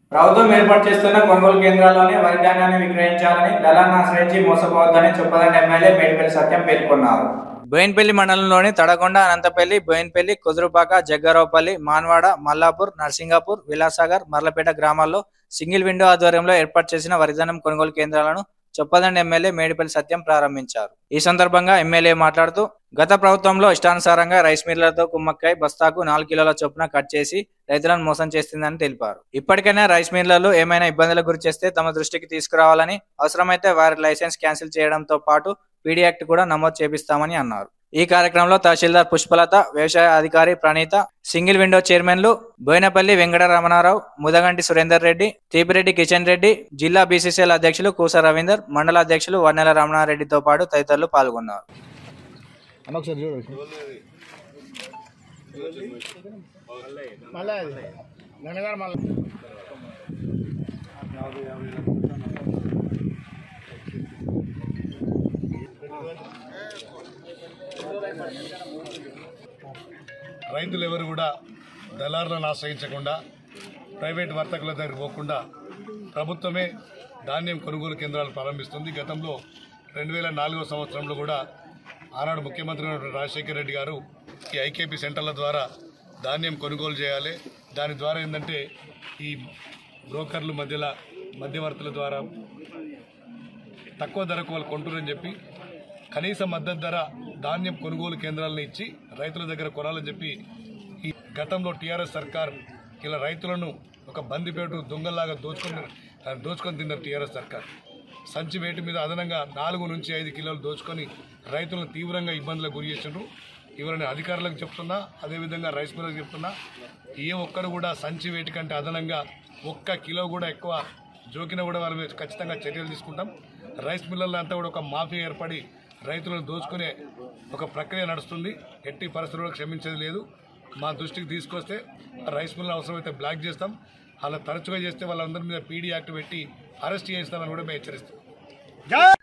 ప్రభుత్వం ఏర్పాటు చేస్తున్న కొనుగోలు కేంద్రాల్లోనే వరి ధాన్యాన్ని విక్రయించాలని దళాన్ని ఆశ్రయించి మోసపోవద్దని చొప్పదండి ఎమ్మెల్యే మేడిపల్లి సత్యం పేర్కొన్నారు బోయిన్పల్లి మండలంలోని తడకొండ అనంతపల్లి బోయిన్పల్లి కుదురుపాక జగ్గారావుపల్లి మాన్వాడ మల్లాపూర్ నర్సింగాపూర్ విలాసాగర్ మర్లపేట గ్రామాల్లో సింగిల్ విండో ఆధ్వర్యంలో ఏర్పాటు చేసిన వరిధాన్యం కొనుగోలు కేంద్రాలను చొప్పదండి ఎమ్మెల్యే మేడిపల్లి సత్యం ప్రారంభించారు ఈ సందర్భంగా ఎమ్మెల్యే మాట్లాడుతూ గత ప్రభుత్వంలో ఇష్టానుసారంగా రైస్ మిల్లర్లతో కుమ్మక్కై బస్తాకు నాలుగు కిలోల చొప్పున కట్ చేసి రైతులను మోసం చేస్తుందని తెలిపారు ఇప్పటికైనా రైస్ మిల్లర్లు ఏమైనా ఇబ్బందులకు గురి చేస్తే తమ దృష్టికి తీసుకురావాలని అవసరమైతే వారి లైసెన్స్ క్యాన్సిల్ చేయడంతో పాటు పీడీ యాక్ట్ కూడా నమోదు చేపిస్తామని అన్నారు ఈ కార్యక్రమంలో తహసీల్దార్ పుష్పలత వ్యవసాయ అధికారి ప్రణీత సింగిల్ విండో చైర్మన్లు బోయినపల్లి వెంకట రమణారావు ముదగంటి సురేందర్ రెడ్డి తీపిరెడ్డి కిషన్ రెడ్డి జిల్లా బీసీసీఎల్ అధ్యక్షులు కూస రవీందర్ మండల అధ్యక్షులు వన్నెల రమణారెడ్డితో పాటు తదితరులు పాల్గొన్నారు అన్న ఒకసారి చూడు మళ్ళీ అది గణగారు మళ్ళీ రైతులు ఎవరు కూడా దళారులను ఆశ్రయించకుండా ప్రైవేట్ వర్తకుల దగ్గరికి పోకుండా ప్రభుత్వమే ధాన్యం కొనుగోలు కేంద్రాలు ప్రారంభిస్తుంది గతంలో రెండు వేల నాలుగో సంవత్సరంలో కూడా ఆనాడు ముఖ్యమంత్రి అయినటువంటి రాజశేఖర రెడ్డి గారు ఈ ఐకేపీ సెంటర్ల ద్వారా ధాన్యం కొనుగోలు చేయాలి దాని ద్వారా ఏంటంటే ఈ బ్రోకర్లు మధ్యలో మధ్యవర్తుల ద్వారా తక్కువ ధరకు వాళ్ళు కొంటురని చెప్పి కనీస మద్దతు ధర ధాన్యం కొనుగోలు కేంద్రాలను ఇచ్చి రైతుల దగ్గర కొనాలని చెప్పి ఈ గతంలో టీఆర్ఎస్ సర్కార్ ఇలా రైతులను ఒక బందిపేటు దొంగల్లాగా దోచుకొని దోచుకొని తిన్నారు టీఆర్ఎస్ సర్కార్ సంచి వేటి మీద అదనంగా నాలుగు నుంచి ఐదు కిలోలు దోచుకొని రైతులను తీవ్రంగా ఇబ్బందులకు గురి చేసిండ్రు ఇవన్నీ అధికారులకు చెప్తున్నా అదేవిధంగా రైస్ మిల్లర్కి చెప్తున్నా ఏ ఒక్కరు కూడా సంచి వేటి కంటే అదనంగా ఒక్క కిలో కూడా ఎక్కువ జోకినా కూడా వాళ్ళ మీద ఖచ్చితంగా చర్యలు తీసుకుంటాం రైస్ మిల్లర్లు అంతా కూడా ఒక మాఫియా ఏర్పడి రైతులను దోచుకునే ఒక ప్రక్రియ నడుస్తుంది ఎట్టి పరిస్థితుల్లో క్షమించేది లేదు మా దృష్టికి తీసుకొస్తే ఆ రైస్ మిల్ అవసరమైతే బ్లాక్ చేస్తాం అలా తరచుగా చేస్తే వాళ్ళందరి మీద పీడీ యాక్ట్ పెట్టి అరెస్ట్ చేస్తామని కూడా మేము హెచ్చరిస్తాం